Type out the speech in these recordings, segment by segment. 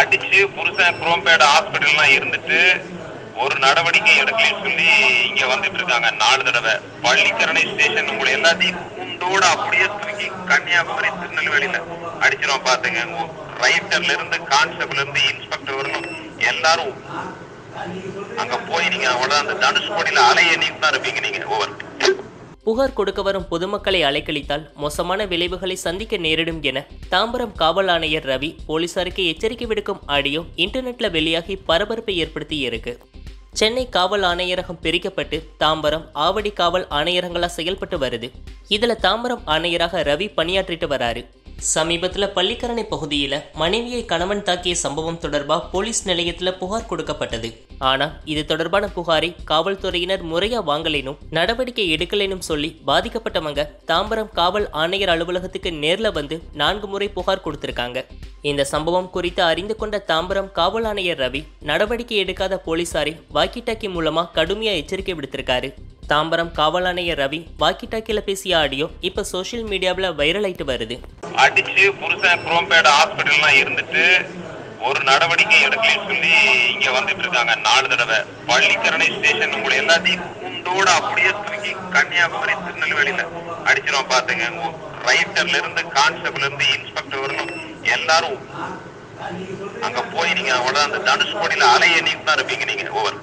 அடிச்சு புருஷன் குரோம்பேடு ஹாஸ்பிட்டல்லாம் இருந்துட்டு ஒரு நடவடிக்கை எடுக்கலன்னு சொல்லி இங்க வந்துட்டு இருக்காங்க நாலு தடவை பள்ளிக்கரணை ஸ்டேஷன் உங்களை எல்லாத்தையும் குண்டோட அப்படியே தூக்கி கன்னியாகுமரி திருநெல்வேலியில அடிச்சிரும் பாத்துங்க ரைட்டர்ல இருந்து கான்ஸ்டபிள் இருந்து இன்ஸ்பெக்டர் வரணும் எல்லாரும் அங்க போய் நீங்க அவ்வளவு அந்த தனுஷ்கோடியில அலை எண்ணிட்டு தான் இருப்பீங்க நீங்க ஓவர் புகார் கொடுக்க வரும் பொதுமக்களை அலைக்கழித்தால் மோசமான விளைவுகளை சந்திக்க நேரிடும் என தாம்பரம் காவல் ஆணையர் ரவி போலீசாருக்கு எச்சரிக்கை விடுக்கும் ஆடியோ இன்டர்நெட்ல வெளியாகி பரபரப்பை ஏற்படுத்தி இருக்கு சென்னை காவல் ஆணையரகம் பிரிக்கப்பட்டு தாம்பரம் ஆவடி காவல் ஆணையரங்களா செயல்பட்டு வருது இதுல தாம்பரம் ஆணையராக ரவி பணியாற்றிட்டு வராரு சமீபத்துல பள்ளிக்கரணை பகுதியில மனைவியை கணவன் தாக்கிய சம்பவம் தொடர்பா போலீஸ் நிலையத்துல புகார் கொடுக்கப்பட்டது ஆனா இது தொடர்பான புகாரை காவல்துறையினர் முறையா வாங்கலேனும் நடவடிக்கை எடுக்கலேனும் சொல்லி பாதிக்கப்பட்டவங்க தாம்பரம் காவல் ஆணையர் அலுவலகத்துக்கு நேர்ல வந்து நான்கு முறை புகார் கொடுத்திருக்காங்க இந்த சம்பவம் குறித்து அறிந்து கொண்ட தாம்பரம் காவல் ஆணையர் ரவி நடவடிக்கை எடுக்காத போலீசாரை வாக்கி டாக்கி மூலமா கடுமையா எச்சரிக்கை விடுத்திருக்காரு தாம்பரம் காவல் ஆணையர் ரவி வாக்கி டாக்கில பேசிய ஆடியோ இப்ப சோஷியல் மீடியாவில் வைரல் ஆயிட்டு வருது அடிச்சு புருஷன் குரோம்பேடு ஹாஸ்பிட்டல்லாம் இருந்துட்டு ஒரு நடவடிக்கை எடுக்கலன்னு சொல்லி இங்க வந்துட்டு இருக்காங்க நாலு தடவை பள்ளிக்கரணை ஸ்டேஷன் உங்களை எல்லாத்தையும் குண்டோட அப்படியே தூக்கி கன்னியாகுமரி திருநெல்வேலியில அடிச்சிரும் பாத்துங்க ரைட்டர்ல இருந்து கான்ஸ்டபிள் இருந்து இன்ஸ்பெக்டர் வரணும் எல்லாரும் அங்க போய் நீங்க அவ்வளவு அந்த தனுஷ்கோடியில அலை எண்ணிட்டு தான் இருப்பீங்க நீங்க ஓவர்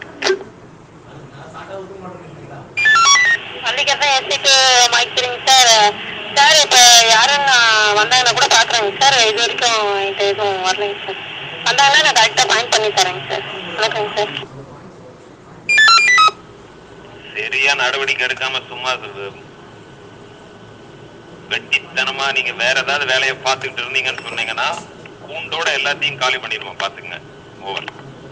பள்ளிக்கரணை எஸ்சிக்கு மைக்கிறீங்க சார் சார் இப்போ யாரும் வந்தாங்கன்னா கூட பார்க்குறேங்க சார் இது வரைக்கும் இது எதுவும் வரலைங்க சார் வந்தாங்கன்னா நான் கரெக்டாக பாயிண்ட் பண்ணி தரேங்க சார் வணக்கங்க சார் சரியா நடவடிக்கை எடுக்காம சும்மா இது- வெட்டித்தனமா நீங்க வேற ஏதாவது வேலையை பார்த்துக்கிட்டு இருந்தீங்கன்னு சொன்னீங்கன்னா கூண்டோட எல்லாத்தையும் காலி பண்ணிடுவோம் பாத்துங்க over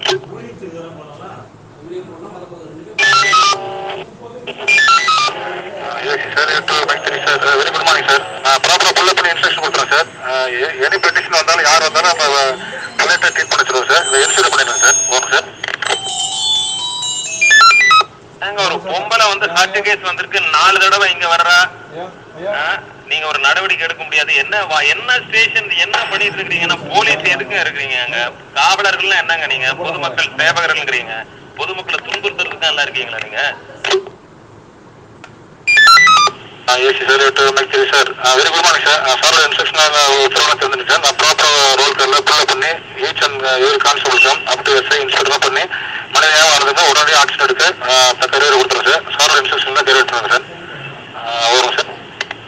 Yes, sir. You to Mike Three, sir. Uh, very good morning, sir. Uh, proper pull up instruction கொடுத்துறோம் சார் எனி பெட்டிஷன் வந்தாலும் யார் வந்தாலும் நம்ம பொலைட்டாக ட்ரீட் பண்ண வச்சிருவோம் சார் என்ஷூர் பண்ணிடுவோம் சார் ஓகே சார் ஏங்க ஒரு பொம்பளை வந்து ஹார்ட் கேஸ் வந்திருக்கு நாலு தடவை இங்க வர்றா ஆ, நீங்க ஒரு நடவடிக்கை எடுக்க முடியாது என்ன வா- என்ன ஸ்டேஷன் என்ன பண்ணிட்டு இருக்கீங்கன்னா போலீஸ் எதுக்கு இருக்கிறீங்க அங்க காவலர்கள்லாம் என்னங்க நீங்க பொதுமக்கள் சேவகர்கள்ங்கிறீங்க பொதுமக்களை துன்புறுத்துறதுக்கு எல்லாம் இருக்கீங்களா நீங்க yes sir to mike three sir very good morning sir சாரோட இன்ஸ்ட்ரக்ஷன் உத்தரவாக தெரிஞ்சுங்க சார் நான் ப்ராப்பர் ரோல் காலில் புல் பண்ணி ஈச் அண்ட் எவ்ரி கான்ஸ்டபிள்ஸும் அப் டு எஸ்ஐ இன்ஸ்பெக்டர் பண்ணி மனிதனாக வரதுங்க உடனடியாக ஆக்ஷன் எடுக்க கரியர் கொடுத்துறோம் சார் சாரோட இன்ஸ்ட்ரக்ஷன் தான் கரியர் எடுத்துருங்க சார் வரும் சார்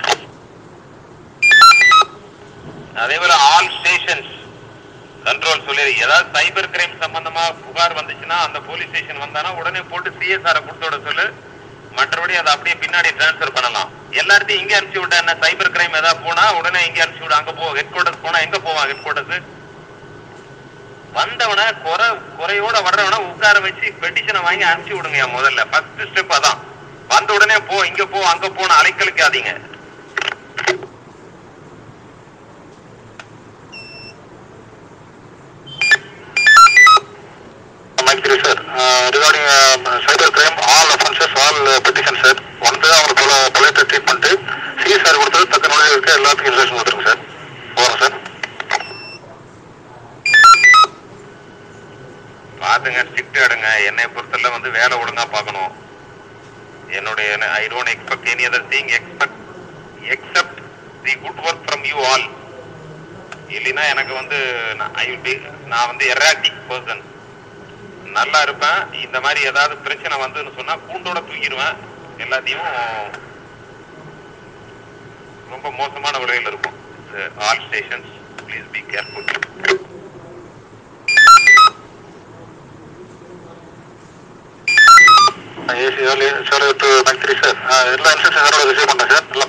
அதே போல ஆல் ஸ்டேஷன்ஸ் கண்ட்ரோல் சொல்லி ஏதாவது சைபர் கிரைம் சம்பந்தமா புகார் வந்துச்சுன்னா அந்த போலீஸ் ஸ்டேஷன் வந்தானா உடனே போட்டு சிஎஸ்ஆரை கொடுத்து விட சொல்லு மற்றபடி அதை அப்படியே பின்னாடி டிரான்ஸ்ஃபர் பண்ணலாம் எல்லார்ட்டையும் இங்க அனுப்பிச்சு விட்டா என்ன சைபர் கிரைம் ஏதாவது போனா உடனே இங்க அனுப்பிச்சு விடு அங்க போ ஹெட் குவார்டர்ஸ் போனா எங்க போவான் ஹெட் குவார்டர்ஸ் வந்தவன குறை குறையோட வர்றவன உட்கார வச்சு பெட்டிஷனை வாங்கி அனுப்பிச்சு விடுங்க முதல்ல ஃபர்ஸ்ட் ஸ்டெப் அதான் வந்த உடனே போ இங்க போ அங்க போன அலைக்கழிக்காதீங்க mike three sir regarding cyber crime all offences all petition sir வந்து அவங்க பொலைட்டாக ட்ரீட் பண்ணிட்டு சிஎஸ்ஆர் கொடுத்தது தக்க நுழைவு இருக்க எல்லாத்துக்கும் இன்ஸ்ட்ரக்ஷன் கொடுத்துருங்க சார் வரும் சார் பாத்துங்க ஸ்ட்ரிக்ட் எடுங்க என்னை பொறுத்தல வந்து வேலை ஒழுங்கா பார்க்கணும் என்னுடைய I don't expect any other thing expect except the good work from you all இல்லைன்னா எனக்கு வந்து ஐ பி நான் வந்து எராட்டிக் பர்சன் நல்லா இருப்பேன் இந்த மாதிரி ஏதாவது பிரச்சனை வந்துன்னு சொன்னா கூண்டோட தூக்கிடுவேன் எல்லாத்தையும் ரொம்ப மோசமான விலையில் இருக்கும் all stations please be careful AC sir to mike three sir எல்லா இன்ஸ்ட்ரக்ஷன் சாரோட ரிசீவ் பண்ணேன் சார் நல்லா